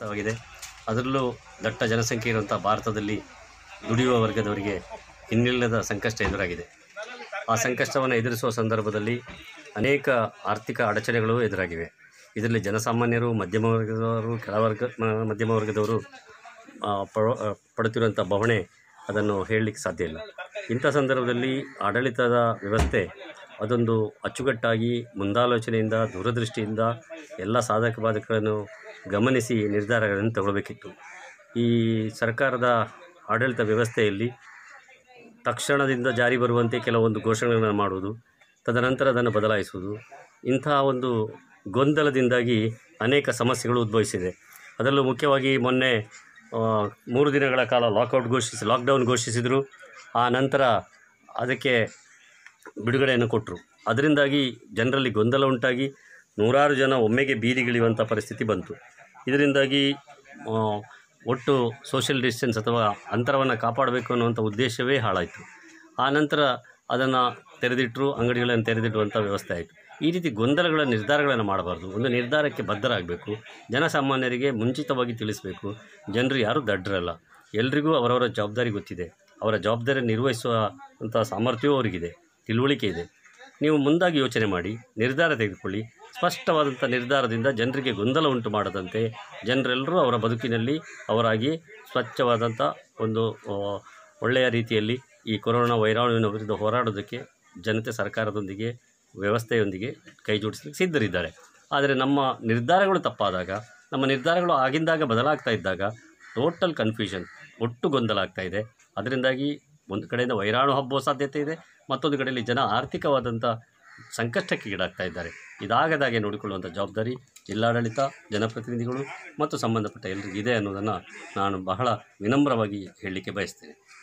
ಸಂಕಷ್ಟವಾಗಿದೆ ಅದರಲ್ಲೂ ದಟ್ಟ ಜನಸಂಖ್ಯೆ ಇರುವಂಥ ಭಾರತದಲ್ಲಿ ದುಡಿಯುವ ವರ್ಗದವರಿಗೆ ಇನ್ನಿಲ್ಲದ ಸಂಕಷ್ಟ ಎದುರಾಗಿದೆ ಆ ಸಂಕಷ್ಟವನ್ನು ಎದುರಿಸುವ ಸಂದರ್ಭದಲ್ಲಿ ಅನೇಕ ಆರ್ಥಿಕ ಅಡಚಣೆಗಳು ಎದುರಾಗಿವೆ ಇದರಲ್ಲಿ ಜನಸಾಮಾನ್ಯರು ಮಧ್ಯಮ ವರ್ಗದವರು ಕೆಳವರ್ಗ ಮ- ಮಧ್ಯಮ ವರ್ಗದವರು ಆ, ಪಡೋ- ಆ, ಪಡುತ್ತಿರುವಂಥ ಬವಣೆ ಅದನ್ನು ಹೇಳಲಿಕ್ಕೆ ಸಾಧ್ಯ ಇಲ್ಲ ಇಂಥ ಸಂದರ್ಭದಲ್ಲಿ ಆಡಳಿತದ ವ್ಯವಸ್ಥೆ ಅದೊಂದು ಅಚ್ಚುಕಟ್ಟಾಗಿ ಮುಂದಾಲೋಚನೆಯಿಂದ ದೂರದೃಷ್ಟಿಯಿಂದ ಎಲ್ಲ ಸಾಧಕ ಬಾಧಕಗಳನ್ನು ಗಮನಿಸಿ ನಿರ್ಧಾರಗಳನ್ನು ತಗೊಳ್ಬೇಕಿತ್ತು ಈ ಸರ್ಕಾರದ ಆಡಳಿತ ವ್ಯವಸ್ಥೆಯಲ್ಲಿ ತಕ್ಷಣದಿಂದ ಜಾರಿ ಬರುವಂತೆ ಕೆಲವೊಂದು ಘೋಷಣೆಗಳನ್ನು ಮಾಡುವುದು ತದನಂತರ ಅದನ್ನು ಬದಲಾಯಿಸುವುದು ಇಂತಹ ಒಂದು ಗೊಂದಲದಿಂದಾಗಿ ಅನೇಕ ಸಮಸ್ಯೆಗಳು ಉದ್ಭವಿಸಿದೆ ಅದರಲ್ಲೂ ಮುಖ್ಯವಾಗಿ ಮೊನ್ನೆ ಆ, ಮೂರು ದಿನಗಳ ಕಾಲ ಲಾಕೌಟ್ ಘೋಷಿಸಿ ಲಾಕ್ಡೌನ್ ಘೋಷಿಸಿದರು ಆ ನಂತರ ಅದಕ್ಕೆ ಬಿಡುಗಡೆಯನ್ನು ಕೊಟ್ಟರು ಅದರಿಂದಾಗಿ ಜನರಲ್ಲಿ ಗೊಂದಲ ಉಂಟಾಗಿ ನೂರಾರು ಜನ ಒಮ್ಮೆಗೆ ಬೀದಿಗಿಳಿಯುವಂಥ ಪರಿಸ್ಥಿತಿ ಬಂತು ಇದರಿಂದಾಗಿ ಆ, ಒಟ್ಟು ಸೋಷಿಯಲ್ ಡಿಸ್ಟೆನ್ಸ್ ಅಥವಾ ಅಂತರವನ್ನು ಕಾಪಾಡಬೇಕು ಅನ್ನುವಂಥ ಉದ್ದೇಶವೇ ಹಾಳಾಯಿತು ಆ ನಂತರ ಅದನ್ನು ತೆರೆದಿಟ್ಟರು ಅಂಗಡಿಗಳನ್ನು ತೆರೆದಿಡುವಂಥ ವ್ಯವಸ್ಥೆ ಆಯಿತು ಈ ರೀತಿ ಗೊಂದಲಗಳ ನಿರ್ಧಾರಗಳನ್ನು ಮಾಡಬಾರ್ದು ಒಂದು ನಿರ್ಧಾರಕ್ಕೆ ಬದ್ಧರಾಗಬೇಕು ಜನಸಾಮಾನ್ಯರಿಗೆ ಮುಂಚಿತವಾಗಿ ತಿಳಿಸಬೇಕು ಜನರು ಯಾರೂ ದಡ್ಡರಲ್ಲ ಎಲ್ರಿಗೂ ಅವರವರ ಜವಾಬ್ದಾರಿ ಗೊತ್ತಿದೆ ಅವರ ಜವಾಬ್ದಾರಿ ನಿರ್ವಹಿಸುವ ಅಂಥ ಸಾಮರ್ಥ್ಯವೂ ಅವರಿಗಿದೆ ತಿಳುವಳಿಕೆ ಇದೆ ನೀವು ಮುಂದಾಗಿ ಯೋಚನೆ ಮಾಡಿ ನಿರ್ಧಾರ ತೆಗೆದುಕೊಳ್ಳಿ ಸ್ಪಷ್ಟವಾದಂಥ ನಿರ್ಧಾರದಿಂದ ಜನರಿಗೆ ಗೊಂದಲ ಉಂಟು ಮಾಡದಂತೆ ಜನರೆಲ್ಲರೂ ಅವರ ಬದುಕಿನಲ್ಲಿ ಅವರಾಗಿ ಸ್ವಚ್ಛವಾದಂಥ ಒಂದು ಆ, ಒಳ್ಳೆಯ ರೀತಿಯಲ್ಲಿ ಈ ಕೊರೋನಾ ವೈರಾಣುವಿನ ವಿರುದ್ಧ ಹೋರಾಡೋದಕ್ಕೆ ಜನತೆ ಸರ್ಕಾರದೊಂದಿಗೆ ವ್ಯವಸ್ಥೆಯೊಂದಿಗೆ ಕೈ ಜೋಡಿಸಲಿಕ್ಕೆ ಸಿದ್ಧರಿದ್ದಾರೆ ಆದರೆ ನಮ್ಮ ನಿರ್ಧಾರಗಳು ತಪ್ಪಾದಾಗ ನಮ್ಮ ನಿರ್ಧಾರಗಳು ಆಗಿಂದಾಗ ಬದಲಾಗ್ತಾ ಇದ್ದಾಗ ಟೋಟಲ್ ಕನ್ಫ್ಯೂಷನ್ ಒಟ್ಟು ಗೊಂದಲ ಆಗ್ತಾ ಇದೆ ಅದರಿಂದಾಗಿ ಒಂದು ಕಡೆಯಿಂದ ವೈರಾಣು ಹಬ್ಬುವ ಸಾಧ್ಯತೆ ಇದೆ ಮತ್ತೊಂದು ಕಡೆಯಲ್ಲಿ ಜನ ಆರ್ಥಿಕವಾದಂಥ ಸಂಕಷ್ಟಕ್ಕೆ ಈಡಾಗ್ತಾ ಇದ್ದಾರೆ ಇದಾಗದಾಗೆ ನೋಡಿಕೊಳ್ಳುವಂಥ ಜವಾಬ್ದಾರಿ ಜಿಲ್ಲಾಡಳಿತ ಜನಪ್ರತಿನಿಧಿಗಳು ಮತ್ತು ಸಂಬಂಧಪಟ್ಟ ಎಲ್ಲರಿಗೂ ಇದೆ ಅನ್ನೋದನ್ನು ನಾನು ಬಹಳ ವಿನಮ್ರವಾಗಿ ಹೇಳಲಿಕ್ಕೆ ಬಯಸ್ತೇನೆ